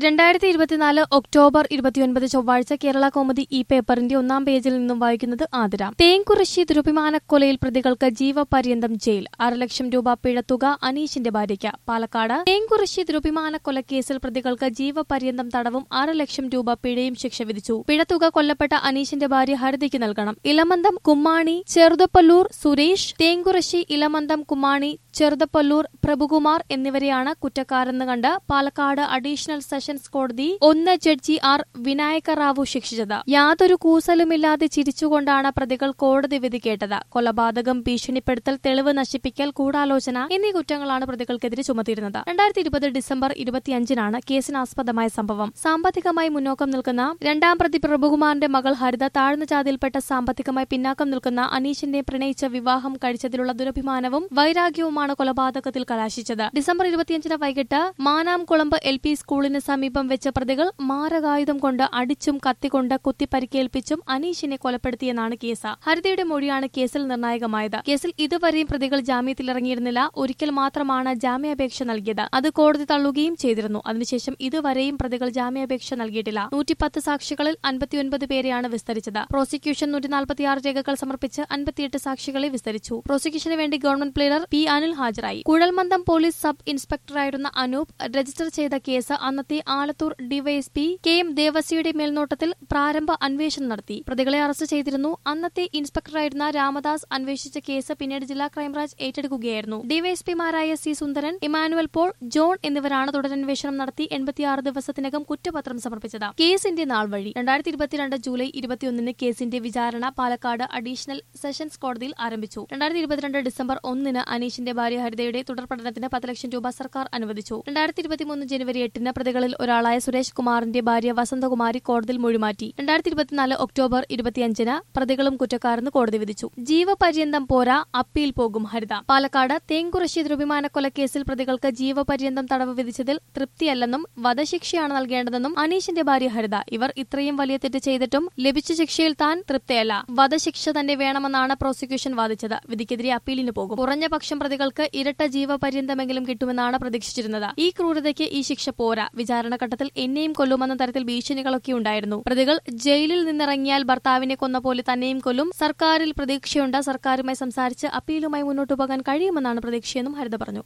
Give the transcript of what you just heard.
രണ്ടായിരത്തി ഇരുപത്തിനാല് ഒക്ടോബർ ഇരുപത്തിയൊൻപത് ചൊവ്വാഴ്ച കേരള കോമഡി ഈ പേപ്പറിന്റെ ഒന്നാം പേജിൽ നിന്നും വായിക്കുന്നത് ആതിര തേങ്കുറിശി ദുരഭിമാനക്കൊലയിൽ പ്രതികൾക്ക് ജീവപര്യന്തം ജയിൽ അര ലക്ഷം രൂപ പിഴത്തുക അനീഷിന്റെ ഭാര്യയ്ക്ക് പാലക്കാട് തേങ്കുറിശി ദുരഭിമാനക്കൊല കേസിൽ പ്രതികൾക്ക് ജീവപര്യന്തം തടവും അര ലക്ഷം രൂപ പിഴയും ശിക്ഷ വിധിച്ചു പിഴത്തുക കൊല്ലപ്പെട്ട അനീഷിന്റെ ഭാര്യ ഹരിതയ്ക്ക് നൽകണം ഇലമന്തം കുമ്മാണി ചെറുതപ്പല്ലൂർ സുരേഷ് തേങ്കുറിശി ഇലമന്തം കുമ്മാണി ചെറുതപ്പല്ലൂർ പ്രഭുകുമാർ എന്നിവരെയാണ് കുറ്റക്കാരെന്ന് കണ്ട് പാലക്കാട് അഡീഷണൽ സെഷൻസ് കോടതി ഒന്ന് ജഡ്ജി ആർ വിനായക റാവു ശിക്ഷിച്ചത് യാതൊരു കൂസലുമില്ലാതെ ചിരിച്ചുകൊണ്ടാണ് പ്രതികൾ കോടതി വിധി കേട്ടത് കൊലപാതകം ഭീഷണിപ്പെടുത്തൽ തെളിവ് നശിപ്പിക്കൽ ഗൂഢാലോചന എന്നീ കുറ്റങ്ങളാണ് പ്രതികൾക്കെതിരെ ചുമത്തിയിരുന്നത് രണ്ടായിരത്തി ഇരുപത് ഡിസംബർ ഇരുപത്തിയഞ്ചിനാണ് കേസിനാസ്പദമായ സംഭവം സാമ്പത്തികമായി മുന്നോക്കം നിൽക്കുന്ന രണ്ടാം പ്രതി പ്രഭുകുമാറിന്റെ മകൾ ഹരിത താഴ്ന്ന ജാതിയിൽപ്പെട്ട സാമ്പത്തികമായി പിന്നാക്കം നിൽക്കുന്ന അനീഷിന്റെ പ്രണയിച്ച വിവാഹം കഴിച്ചതിലുള്ള ദുരഭിമാനവും വൈരാഗ്യവുമാണ് കൊലപാതകത്തിൽ കലാശിച്ചത് ഡിസംബർ ഇരുപത്തിയഞ്ചിന് വൈകിട്ട് മാനാംകുളമ്പ് എൽ പി സ്കൂളിന് സമീപം വെച്ച് പ്രതികൾ മാരകായുധം കൊണ്ട് അടിച്ചും കത്തിക്കൊണ്ട് കുത്തി പരിക്കേൽപ്പിച്ചും അനീഷിനെ കൊലപ്പെടുത്തിയെന്നാണ് കേസ് ഹരിതയുടെ മൊഴിയാണ് കേസിൽ നിർണായകമായത് കേസിൽ ഇതുവരെയും പ്രതികൾ ജാമ്യത്തിലിറങ്ങിയിരുന്നില്ല ഒരിക്കൽ മാത്രമാണ് ജാമ്യാപേക്ഷ നൽകിയത് അത് കോടതി തള്ളുകയും ചെയ്തിരുന്നു അതിനുശേഷം ഇതുവരെയും പ്രതികൾ ജാമ്യാപേക്ഷ നൽകിയിട്ടില്ല നൂറ്റിപ്പത്ത് സാക്ഷികളിൽ അൻപത്തിയൊൻപത് പേരെയാണ് വിസ്തരിച്ചത് പ്രോസിക്യൂഷൻ നൂറ്റി നാൽപ്പത്തിയാറ് രേഖകൾ സമർപ്പിച്ച് അൻപത്തിയെട്ട് സാക്ഷികളെ വിസ്തരിച്ചു പ്രോസിക്യൂഷന് വേണ്ടി ഗവൺമെന്റ് പ്ലീഡർ പി അനിൽ ഹാജരായി കുഴൽമന്ദം പോലീസ് സബ് ഇൻസ്പെക്ടറായിരുന്ന അനൂപ് രജിസ്റ്റർ ചെയ്ത കേസ് അന്നത്തെ ആലത്തൂർ ഡിവൈഎസ്പി കെ എം ദേവസിയുടെ മേൽനോട്ടത്തിൽ പ്രാരംഭ അന്വേഷണം നടത്തി പ്രതികളെ അറസ്റ്റ് ചെയ്തിരുന്നു അന്നത്തെ ഇൻസ്പെക്ടറായിരുന്ന രാമദാസ് അന്വേഷിച്ച കേസ് പിന്നീട് ജില്ലാ ക്രൈംബ്രാഞ്ച് ഏറ്റെടുക്കുകയായിരുന്നു ഡിവൈഎസ്പിമാരായ C Sundaran Emmanuel Paul John എന്നിവരാണ് തുടരന്വേഷണം നടത്തി എൺപത്തിയാറ് ദിവസത്തിനകം കുറ്റപത്രം സമർപ്പിച്ചത് കേസിന്റെ നാൾ വഴി രണ്ടായിരത്തി ഇരുപത്തിരണ്ട് ജൂലൈ ഇരുപത്തിയൊന്നിന് കേസിന്റെ വിചാരണ പാലക്കാട് അഡീഷണൽ സെഷൻസ് കോടതിയിൽ ആരംഭിച്ചു രണ്ടായിരത്തി ഇരുപത്തിരണ്ട് ഡിസംബർ ഒന്നിന് അനീഷിന്റെ ഭാര്യ ഹരിതയുടെ തുടർ പഠനത്തിന് പത്ത് ലക്ഷം രൂപ സർക്കാർ അനുവദിച്ചു രണ്ടായിരത്തി ഇരുപത്തിമൂന്ന് ജനുവരി എട്ടിന് പ്രതികളിൽ ഒരാളായ സുരേഷ് കുമാറിന്റെ ഭാര്യ വസന്തകുമാരി കോടതിയിൽ മൊഴിമാറ്റി രണ്ടായിരത്തി ഇരുപത്തിനാല് ഒക്ടോബർ ഇരുപത്തിയഞ്ചിന് പ്രതികളും കുറ്റക്കാരെന്ന് കോടതി വിധിച്ചു ജീവപര്യന്തം പോരാ അപ്പീൽ പോകും ഹരിത പാലക്കാട് തേങ്കുറിശി ദുരഭിമാനക്കൊലക്കേസിൽ പ്രതികൾക്ക് ജീവപര്യന്തം തടവ് വിധിച്ചതിൽ തൃപ്തിയല്ലെന്നും വധശിക്ഷയാണ് നൽകേണ്ടതെന്നും അനീഷിന്റെ ഭാര്യ ഹരിത ഇവർ ഇത്രയും വലിയ തെറ്റ് ചെയ്തിട്ടും ലഭിച്ച ശിക്ഷയിൽ താൻ തൃപ്തയല്ല വധശിക്ഷ തന്നെ വേണമെന്നാണ് പ്രോസിക്യൂഷൻ വാദിച്ചത് വിധിക്കെതിരെ അപ്പീലിന് പോകും കുറഞ്ഞ പക്ഷം പ്രതികൾക്ക് ഇരട്ട ജീവപര്യന്തമെങ്കിലും കിട്ടുമെന്നാണ് പ്രതീക്ഷിച്ചിരുന്നത് ഈ ക്രൂരതയ്ക്ക് ഈ ശിക്ഷ പോരാ വിചാരണഘട്ടത്തിൽ എന്നെയും കൊല്ലുമെന്ന തരത്തിൽ ഭീഷണികളൊക്കെ ഉണ്ടായിരുന്നു പ്രതികൾ ജയിലിൽ നിന്നിറങ്ങിയാൽ ഭർത്താവിനെ കൊന്ന പോലെ തന്നെയും കൊല്ലും സർക്കാരിൽ പ്രതീക്ഷയുണ്ട് സർക്കാരുമായി സംസാരിച്ച് അപ്പീലുമായി മുന്നോട്ടു പോകാൻ കഴിയുമെന്നാണ് പ്രതീക്ഷയെന്നും ഹരിത പറഞ്ഞു